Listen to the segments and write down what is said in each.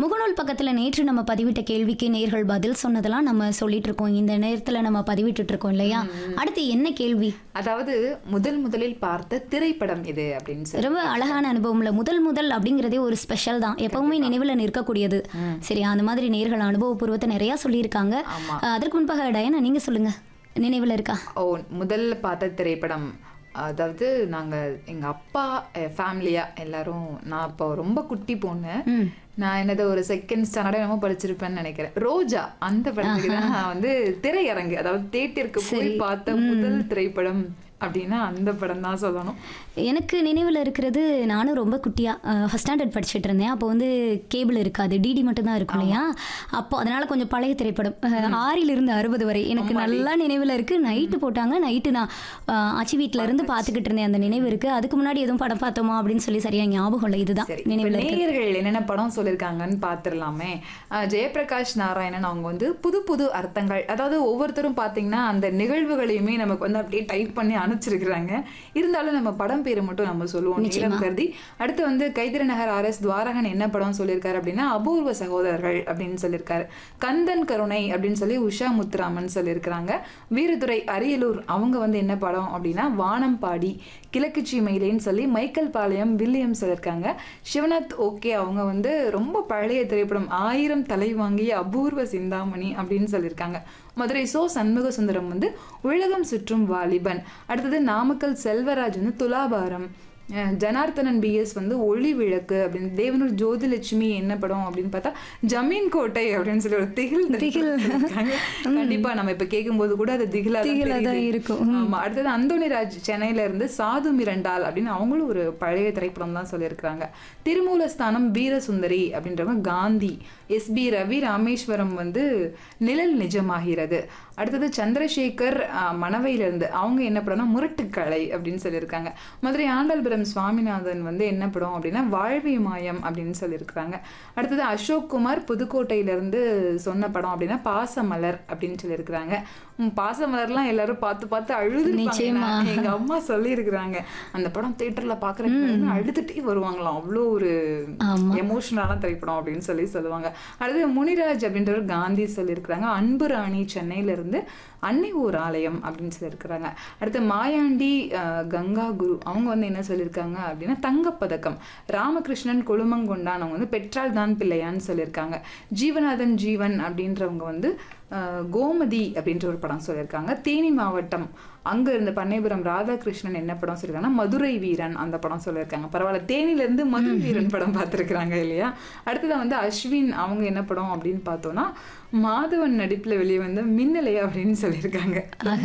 முகநூல் பக்கத்தில் நேற்று நம்ம பதிவிட்ட கேள்விக்கு நேர்கள் பதில் சொன்னதெல்லாம் நம்ம சொல்லிட்டு இருக்கோம் இந்த நேரத்தில் நம்ம பதிவிட்டுட்டு இருக்கோம் இல்லையா அடுத்து என்ன கேள்வி அதாவது முதல் முதலில் பார்த்த திரைப்படம் இது அப்படின்னு சொல்லி ரொம்ப அழகான அனுபவம்ல முதல் முதல் அப்படிங்கிறதே ஒரு ஸ்பெஷல் தான் எப்பவுமே நினைவில் நிற்கக்கூடியது சரி அந்த மாதிரி நேர்கள் அனுபவபூர்வத்தை நிறைய சொல்லியிருக்காங்க ஆமா. அஹ், அதற்கு முன்பாக டயனா நீங்க சொல்லுங்க நினைவில் இருக்கா ஓ முதல்ல பார்த்த திரைப்படம் அதாவது நாங்க எங்க அப்பா ஃபேமிலியா எல்லாரும் நான் அப்போ ரொம்ப குட்டி பொண்ணு ம். நான் என்னது ஒரு செகண்ட் ஸ்டாண்டர்ட் என்னமோ படிச்சிருப்பேன்னு நினைக்கிறேன் ரோஜா அந்த படத்துக்கு தான் நான் வந்து திரையரங்கு அதாவது தேட்டருக்கு போய் பார்த்த முதல் திரைப்படம் அப்படின்னா அந்த படம் தான் சொல்லணும் எனக்கு நினைவில் இருக்கிறது நானும் ரொம்ப குட்டியாக ஃபஸ்ட் ஸ்டாண்டர்ட் படிச்சுட்டு இருந்தேன் அப்போ வந்து கேபிள் இருக்காது டிடி மட்டும் தான் இருக்கும் இல்லையா அப்போ அதனால கொஞ்சம் பழைய திரைப்படம் அஹ், ஆறிலிருந்து அறுபது வரை எனக்கு நல்லா நினைவில் இருக்கு நைட்டு போட்டாங்க நைட்டு நான் அஹ், ஆச்சி வீட்டில இருந்து பார்த்துக்கிட்டு இருந்தேன் அந்த நினைவு இருக்கு அதுக்கு முன்னாடி எதுவும் படம் பார்த்தோமா அப்படின்னு சொல்லி சரியா ஞாபகம் இல்லை இதுதான் சரி இப்ப நினைவில் இருக்கு நேயர்கள் என்னென்ன படம் சொல்லியிருக்காங்கன்னு பார்த்துடலாமே அஹ் ஜெயபிரகாஷ் நாராயணன் அவங்க வந்து புது புது அர்த்தங்கள் அதாவது ஒவ்வொருத்தரும் பார்த்தீங்கன்னா அந்த நிகழ்வுகளையுமே நமக்கு வந்து அப்படியே டைப் பண்ணி அனுப்பிச்சிருக்கிறாங்க இருந்தாலும் நம்ம படம் பேரை மட்டும் நம்ம சொல்லுவோம் நேரம் கருதி அடுத்து வந்து கைதிர நகர் ஆர் எஸ் துவாரகன் என்ன படம் சொல்லியிருக்காரு அப்படின்னா அபூர்வ சகோதரர்கள் அப்படின்னு சொல்லியிருக்காரு கந்தன் கருணை அப்படின்னு சொல்லி உஷா முத்துராமன் சொல்லியிருக்கிறாங்க வீரதுரை அரியலூர் அவங்க வந்து என்ன படம் அப்படின்னா வானம் பாடி கிழக்குச்சி மயிலேன்னு சொல்லி மைக்கேல் பாளையம் வில்லியம் சொல்லியிருக்காங்க சிவநாத் ஓகே அவங்க வந்து ரொம்ப பழைய திரைப்படம் ஆயிரம் தலை வாங்கிய அபூர்வ சிந்தாமணி அப்படின்னு சொல்லியிருக்காங்க மதுரை சோ சண்முக சுந்தரம் வந்து உலகம் சுற்றும் வாலிபன் அடுத்தது நாமக்கல் செல்வராஜ் வந்து துலாபாரம் அஹ் ஜனார்த்தனன் பிஎஸ் வந்து ஒளி விளக்கு அப்படின்னு தேவனூர் ஜோதிலட்சுமி என்ன படம் அப்படின்னு பார்த்தா ஜமீன் கோட்டை அப்படின்னு சொல்லி ஒரு திகில் திகில் கண்டிப்பா நம்ம இப்ப கேட்கும்போது கூட அது திகிலா தான் திகிலா தான் தெரியுது. இருக்கும். ஆமா அடுத்தது அந்தோணிராஜ் சென்னையில இருந்து சாது மிரண்டால் அப்படின்னு அவங்களும் ஒரு பழைய திரைப்படம் தான் சொல்லியிருக்கிறாங்க திருமூலஸ்தானம் வீரசுந்தரி அப்படின்றவங்க காந்தி எஸ் பி ரவி ராமேஸ்வரம் வந்து நிழல் நிஜமாகிறது அடுத்தது சந்திரசேகர் ஆஹ், மணவையிலிருந்து அவங்க என்ன படம்னா முரட்டுக்கலை அப்படின்னு சொல்லியிருக்காங்க மதுரை ஆண்டல்புரம் சுவாமிநாதன் வந்து என்ன படம் அப்படின்னா வாழ்வி மாயம் அப்படின்னு சொல்லியிருக்கிறாங்க அடுத்தது அசோக் குமார் புதுக்கோட்டையிலிருந்து சொன்ன படம் அப்படின்னா பாசமலர் அப்படின்னு சொல்லியிருக்கிறாங்க உம், பாசமலர்லாம் எல்லாரும் பார்த்து பார்த்து அழுது நிச்சயமா. எங்க அம்மா சொல்லியிருக்கிறாங்க அந்த படம் தியேட்டர்ல பாக்குறதுக்கு அழுதுட்டே வருவாங்களாம் அவ்வளோ ஒரு ஆமா. எமோஷனலான திரைப்படம் அப்படின்னு சொல்லி சொல்லுவாங்க அடுத்து முனிராஜ் அப்படின்றவர் காந்தி சொல்லியிருக்கிறாங்க அன்பு ராணி சென்னையில இருந்து அன்னை ஊர் ஆலயம் அப்படின்னு சொல்லியிருக்கிறாங்க அடுத்து மாயாண்டி அஹ், கங்கா குரு அவங்க வந்து என்ன சொல்லியிருக்காங்க அப்படின்னா தங்கப்பதக்கம் ராமகிருஷ்ணன் கொழுமங்கொண்டான் அவங்க வந்து பெற்றால் தான் பிள்ளையான்னு சொல்லியிருக்காங்க ஜீவநாதன் ஜீவன் அப்படின்றவங்க வந்து அஹ், கோமதி அப்படின்ற ஒரு படம் சொல்லியிருக்காங்க தேனி மாவட்டம் அங்க இருந்த பண்ணைபுரம் ராதாகிருஷ்ணன் என்ன படம் சொல்லியிருக்காங்கன்னா மதுரை வீரன் அந்த படம் சொல்லியிருக்காங்க பரவாயில்ல தேனில இருந்து மதுரை வீரன் படம் பார்த்திருக்கிறாங்க இல்லையா அடுத்தது வந்து அஸ்வின் அவங்க என்ன படம் அப்படின்னு பார்த்தோம்னா மாதவன் நடிப்புல வெளியே வந்து மின்னலை அப்படின்னு சொல்லியிருக்காங்க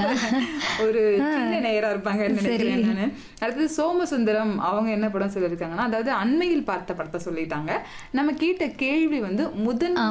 ஒரு சின்ன நேரா இருப்பாங்கன்னு நினைக்கிறேன் நானு அடுத்தது சோமசுந்தரம் அவங்க என்ன படம் சொல்லியிருக்காங்கன்னா அதாவது அண்மையில் பார்த்த படத்தை சொல்லிட்டாங்க நம்ம கேட்ட கேள்வி வந்து முதன்